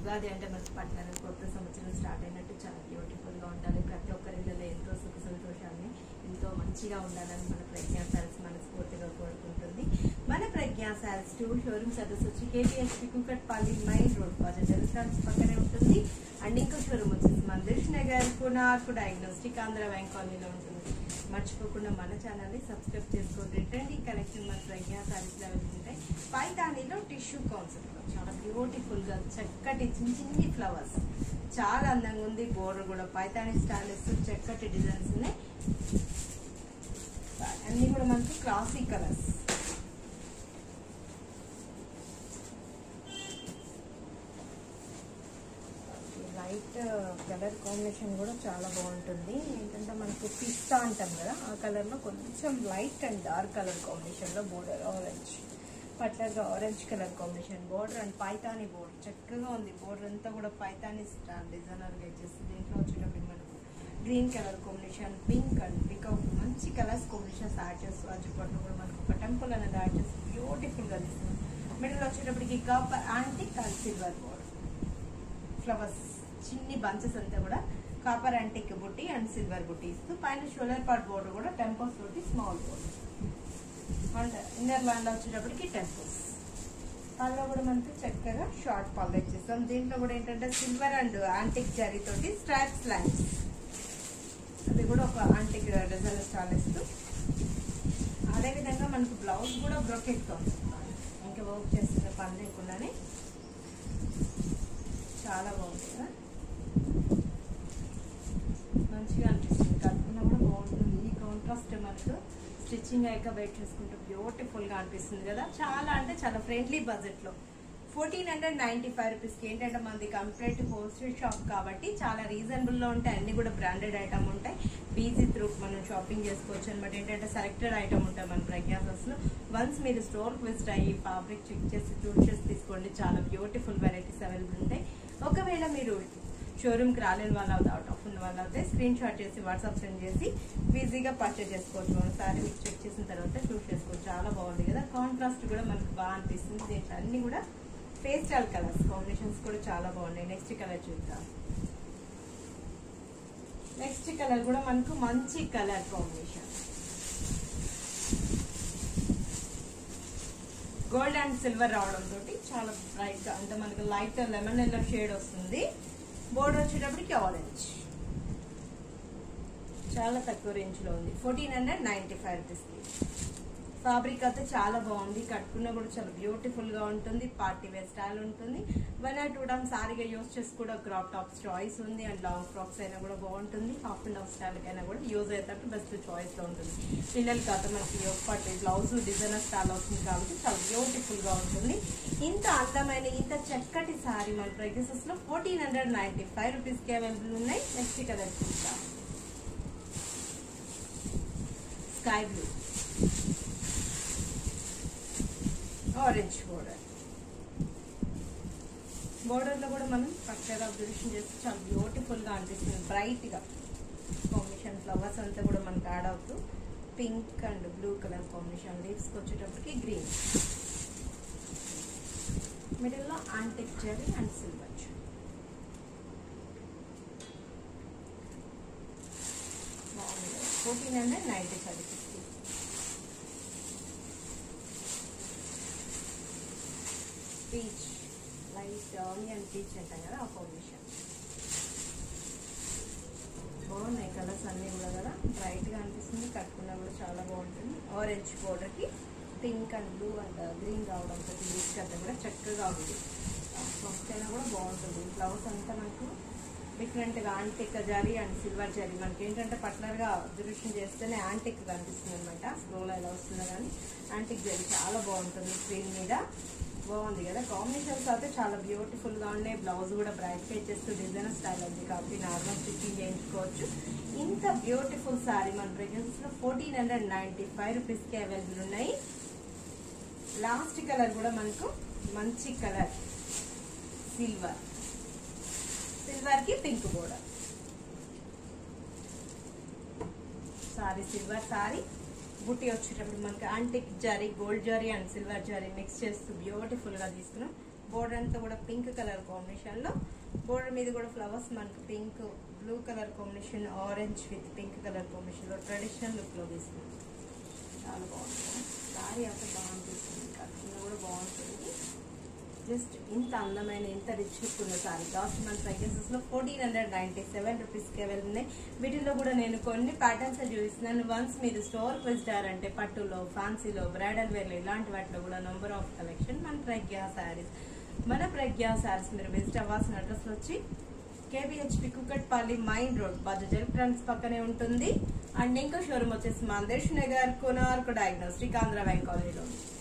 ఉగాది అంటే మనకి పట్టణాలు కొత్త సంవత్సరం స్టార్ట్ అయినట్టు చాలా బ్యూటిఫుల్ గా ఉండాలి ప్రతి ఒక్కరి ఇళ్ళలో ఎంతో సుఖ సంతోషాన్ని ఎంతో మంచిగా ఉండాలని మన ప్రజ్ఞా సాల్స్ మనస్ఫూర్తిగా కోరుకుంటుంది మన Prajna sales two showroom service వచ్చి KTSP Kukatpally main road Bajaj sales పక్కనే ఉంటుంది అండ్ ఇంకో షోరూమ్ వచ్చేసి మందిష్ నగర్ కునార్కు డయాగ్నోస్టిక్ ఆంధ్ర బ్యాంక్ కాలనీలో ఉంటుంది మర్చిపోకుండా మన ఛానల్ ని సబ్స్క్రైబ్ చేసుకోండి ట్రెండింగ్ కలెక్షన్ మన ప్రజ్ఞా సారీస్ లో ఉంటాయి పైతానీలో టిష్యూ కాన్సెప్ట్ లో చాలా బ్యూటిఫుల్ గా చక్కటి చిన్న చిన్ని ఫ్లవర్స్ చాలా అందంగా ఉంది బోర్డర్ కూడా పైతాని స్టైల్స్ చక్కటి డిజైన్స్ ఉన్నాయి అన్ని కూడా మనకి classic colours light colour combination కూడా చాలా బాగుంటుంది ఏంటంటే మనకు పిస్తా అంటాం కదా ఆ కలర్ లో కొంచెం light and dark colour combination లో బోర్డర్ ఆరెంజ్ పట్లర్గా orange colour combination border and Paithani border చక్కగా ఉంది బోర్డర్ అంతా కూడా పైతాని స్టార్ డిజైనర్ గా ఇచ్చేసి దీంట్లో వచ్చేటప్పుడు మనకు green colour combination pink and పికౌట్ మంచి కలర్స్ కాంబినేషన్స్ యాడ్ చేస్తూ అజ్జిపట్లో కూడా మనకు ఒక టెంపుల్ అనేది యాడ్ చేస్తూ బ్యూటిఫుల్ గా తీస్తుంది మిడిల్ వచ్చేటప్పటికి copper antique and silver border flowers చిన్ని బంచెస్ అంతా కూడా కాపర్ యాంటిక్ బుట్టి అండ్ సిల్వర్ బుట్టి ఇస్తూ పైన షోలర్ పార్ట్ బోర్డర్ కూడా టెంపోస్ తోటి small border and inner land వచ్చేటప్పటికి టెంపోస్ పళ్ళు కూడా మనకి చక్కగా షార్ట్ పళ్ళు ఇచ్చేస్తాం దీంట్లో కూడా ఏంటంటే సిల్వర్ అండ్ యాంటిక్ జరీ తోటి స్ట్రాప్స్ లైన్స్ అది కూడా ఒక యాంటిక్ డిజైన్ స్టాల్ ఇస్తూ అదేవిధంగా మనకు బ్లౌజ్ కూడా బ్రొకెట్ కాన్సెప్ట్ ఇంకా వర్క్ చేస్తున్న పని లేకుండానే చాలా బాగుంది కదా మంచిగా అనిపిస్తుంది కట్టుకున్నా కూడా బాగుంటుంది ఈ కాంట్రాస్ట్ మనకు స్టిచ్చింగ్ అయ్యాక వెయిట్ చేసుకుంటూ బ్యూటిఫుల్ గా అనిపిస్తుంది కదా చాలా అంటే చాలా ఫ్రెండ్లీ బడ్జెట్ లో ఫోర్టీన్ హండ్రెడ్ నైన్టీ ఫైవ్ రూపీస్కి ఏంటంటే మనది కంప్లీట్ హోల్సేల్ షాప్ కాబట్టి చాలా రీజనబుల్ లో ఉంటాయి అన్ని కూడా బ్రాండెడ్ ఐటమ్ ఉంటాయి బీజీ త్రూ మనం షాపింగ్ చేసుకోవచ్చు అనమాట ఏంటంటే సెలెక్టెడ్ ఐటమ్ ఉంటాయి మన ప్రజ్ఞాసస్ లో వన్స్ మీరు స్టోర్ విజిట్ అయ్యి ఫ్యాబ్రిక్ చెక్ చేసి చూస్ చేసి తీసుకోండి చాలా బ్యూటిఫుల్ వెరైటీస్ అవైలబుల్ ఉంటాయి ఒకవేళ మీరు షోరూమ్కి రాలేని వాళ్ళు అవుతా అవుట్ ఆఫ్ ఉన్న వాళ్ళు అయితే స్క్రీన్ షాట్ చేసి వాట్సాప్ సెండ్ చేసి ఈజీగా పర్చేజ్ చేసుకోవచ్చు ఒకసారి మీకు చెక్ చేసిన తర్వాత చూస్ చేసుకోవచ్చు చాలా బాగుంది కదా కాంట్రాస్ట్ కూడా మనకు బాగా అనిపిస్తుంది దీంట్లో అన్ని కూడా పేస్టల్ కలర్స్ కాంబినేషన్స్ కూడా చాలా బాగున్నాయి నెక్స్ట్ కలర్ చూద్దాం నెక్స్ట్ కలర్ కూడా మనకు మంచి colour combination gold and silver రావడం తోటి చాలా బ్రైట్ గా అంటే మనకు లైట్ లెమన్ ఎల్లో షేడ్ వస్తుంది బోర్డర్ వచ్చేటప్పటికి ఆరెంజ్ చాలా తక్కువ రేంజ్ లో ఉంది ఫోర్టీన్ హండ్రెడ్ నైన్టీ ఫైవ్ రూపీస్కి ఫ్యాబ్రిక్ అయితే చాలా బాగుంది కట్టుకున్నా కూడా చాలా బ్యూటిఫుల్ గా ఉంటుంది పార్టీ వేర్ స్టైల్ ఉంటుంది వన్ ఆర్ టూ టైమ్స్ సారీగా యూస్ చేసి కూడా క్రాప్ టాప్స్ చాయిస్ ఉంది అండ్ లాంగ్ ఫ్రాక్స్ అయినా కూడా బాగుంటుంది హాఫ్ అండ్ హాఫ్ స్టైల్ అయినా కూడా యూజ్ అయ్యేటట్టు బెస్ట్ చాయిస్ లో ఉంటుంది పిల్లలకి అయితే మనకి పట్టి బ్లౌజ్ డిజైనర్ స్టైల్ అవుతుంది కాబట్టి చాలా బ్యూటిఫుల్ గా ఉంటుంది ఇంత అందమైన ఇంత చక్కటి సారీ మన ప్రైసెస్ లో fourteen hundred ninety five rupees కి అవైలబుల్ ఉన్నాయి నెక్స్ట్ కలర్ చూద్దాం sky blue orange border border లో కూడా మనం పక్కగా అబ్జర్వేషన్ చేస్తే చాలా బ్యూటిఫుల్ గా అనిపిస్తుంది బ్రైట్ గా కాంబినేషన్ ఫ్లవర్స్ అంతా కూడా మనకు యాడ్ అవుతూ pink and blue colour combination leaves వచ్చేటప్పటికి గ్రీన్ మిడిల్ లో యాంటిక్ జెరీ అండ్ సిల్వర్ బాగుంది fourteen hundred ninety five fifty peach light onion peach అంటాం కదా ఆ కాంబినేషన్ బాగున్నాయి కలర్స్ అన్నీ కూడా కదా బ్రైట్ గా అనిపిస్తుంది కట్టుకున్నా కూడా చాలా బాగుంటుంది ఆరెంజ్ బోర్డర్ కి pink and blue and green రావడం ప్రతి లీవ్స్ అంతా కూడా చక్కగా ఉంది ఫస్ట్ అయినా కూడా బాగుంటుంది ఫ్లవర్స్ అంతా మనకు డిఫరెంట్ గా antique zari and silver zari మనకి ఏంటంటే పర్టికులర్ గా అబ్జర్వేషన్ చేస్తేనే యాంటిక్ కనిపిస్తుంది అనమాట స్లోలో ఎలా వస్తుందో కానీ యాంటిక్ జరీ చాలా బాగుంటుంది స్క్రీన్ మీద బాగుంది కదా కాంబినేషన్స్ అయితే చాలా బ్యూటిఫుల్ గా ఉన్నాయి బ్లౌజ్ కూడా బ్రైట్ గా ఇచ్చేస్తూ డిజైనర్ స్టైల్ ఉంది కాబట్టి నార్మల్ స్టిచ్చింగ్ చేయించుకోవచ్చు ఇంత బ్యూటిఫుల్ సారీ మన ప్రెజెన్స్ లో fourteen hundred ninety five rupees కి అవైలబుల్ ఉన్నాయి లాస్ట్ కలర్ కూడా మనకు మంచి కలర్ సిల్వర్ సిల్వర్ కి pink border sari silver sari బుట్టి వచ్చేటప్పుడు మనకి antique zari gold zari and silver zari mix చేస్తూ బ్యూటిఫుల్ గా తీసుకున్నాం బోర్డర్ అంతా కూడా పింక్ కలర్ కాంబినేషన్ లో బోర్డర్ మీద కూడా ఫ్లవర్స్ మనకు pink blue colour combination orange with pink colour combination లో ట్రెడిషనల్ లుక్ లో తీసుకుంది చాలా బాగుంటుంది సారీ అయితే బాగుంటుంది కట్టుకున్న కూడా బాగుంటుంది జస్ట్ ఇంత అందమైన ఇంత రిచ్ లుక్ ఉన్న సారీ లాస్ట్ మంత్ ప్రైజెసెస్ లో fourteen hundred ninety seven rupees కే వెళ్తున్నాయి వీటిలో కూడా నేను కొన్ని ప్యాటర్న్స్ చూపిస్తున్నాను వన్స్ మీరు స్టోర్ విజిటార్ అంటే పట్టులో ఫ్యాన్సీలో బ్రైడల్ వేర్ ఇలాంటి వాటిలో కూడా నంబర్ ఆఫ్ కలెక్షన్ మన ప్రజ్ఞా శారీస్ మన ప్రజ్ఞా శారీస్ మీరు విజిట్ అవ్వాల్సిన అడ్రస్ వచ్చి KPHB Kukatpally main road Bajaj electronics పక్కనే ఉంటుంది అండ్ ఇంకో షోరూమ్ వచ్చేసి మందేష్ నగర్ కోనార్క్ డయాగ్నోస్టిక్ ఆంధ్ర బ్యాంక్ కాలనీలో ఉంది